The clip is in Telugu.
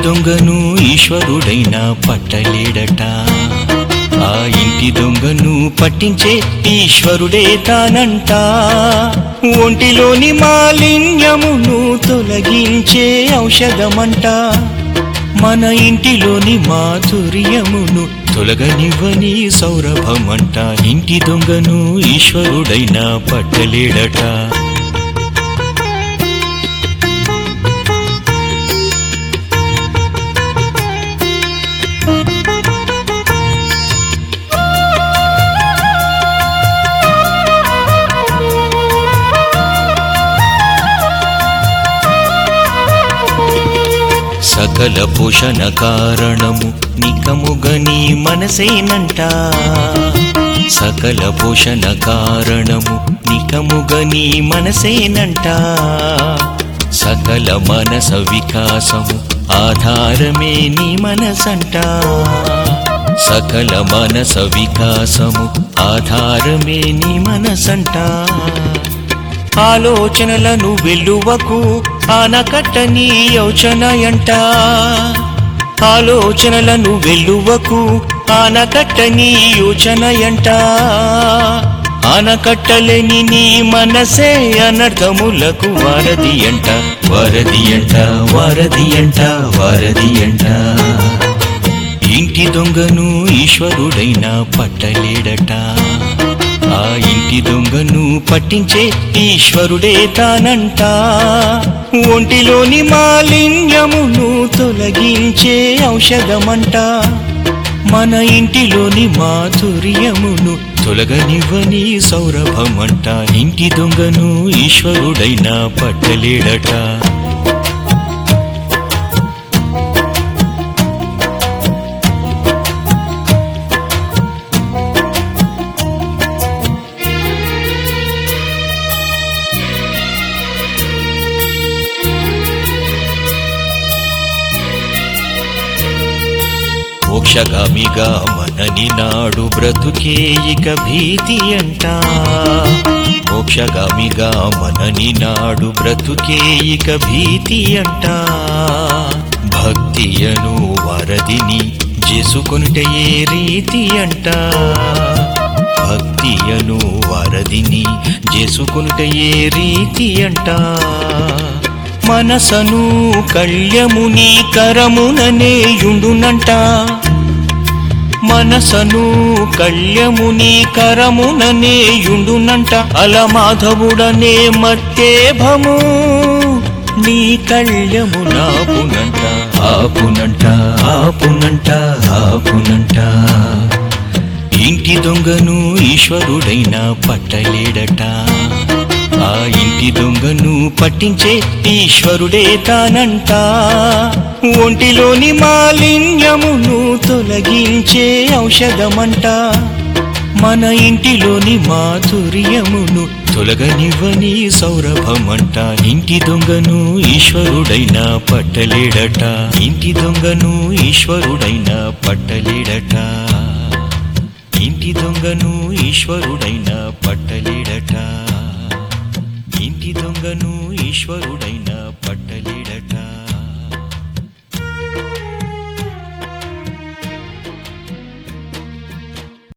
దొంగను ఈశ్వరుడైన పట్టలేడట ఆ ఇంటి దొంగను పట్టించే ఈశ్వరుడే తానంట ఒంటిలోని మాలిన్యమును తొలగించే ఔషధమంట మన ఇంటిలోని మాధుర్యమును తొలగనివ్వని సౌరభమంట ఇంటి దొంగను ఈశ్వరుడైన పట్టలేడట సకల పోషణ కారణము నికముగని మనసేనంట సకల పోషణ కారణము నికముగని మనసేనంట సకల మనస వికాసము ఆధారమే నీ మనసంట సకల మనస వికాసము ఆధారమే నీ మనసంట ఆలోచనలను వెల్లువకు ఆనకట్టని యోచనయంట ఆలోచనలను వెల్లువకు ఆనకట్టని యోచనయంట ఆనకట్టలేని నీ మనసే అనర్థములకు వారధి అంట వారధి అంట వారధి అంట వారధి అంట ఇంటి దొంగను ఈశ్వరుడైన పట్టలేడట ఆ ఇంటి దొంగను పట్టించే ఈశ్వరుడే తానంట ఒంటిలోని మాలిన్యమును తొలగించే ఔషధమంట మన ఇంటిలోని మాధుర్యమును తొలగనివ్వని సౌరభమంట ఇంటి దొంగను ఈశ్వరుడైన పట్టలేడట మోక్షగామిగా మనని నాడు బ్రతుకే ఇక భీతి అంట మోక్షగామిగా మనని నాడు బ్రతుకే ఇక భీతి అంట భక్తియను వరదిని చేసుకొనుటే ఏ రీతి అంట భక్తియను వరదిని చేసుకొనుటే ఏ రీతి అంట మనసను కళ్యముని కరముననే యుండునంట మనసను కళ్యముని కరముననే యుండునంట అల మాధవుడనే మత్తేభము నీ కళ్యము నాపునంట ఆపునంట ఆపునంట ఆపునంట ఇంటి దొంగను ఈశ్వరుడైన పట్టలేడట ఆ ఇంటి దొంగను పట్టించే ఈశ్వరుడే తానంట ఒంటిలోని మాలిన్యమును తొలగించే ఔషధమంట మన ఇంటిలోని మాధుర్యమును తొలగనివ్వని సౌరభమంట ఇంటి దొంగను ఈశ్వరుడైన పట్టలేడట ఇంటి దొంగను ఈశ్వరుడైన పట్టలేడట ఇంటి దొంగను ఈశ్వరుడైన పట్టలేడట ఇంటి దొంగను ఈశ్వరుడైన పట్టలేడట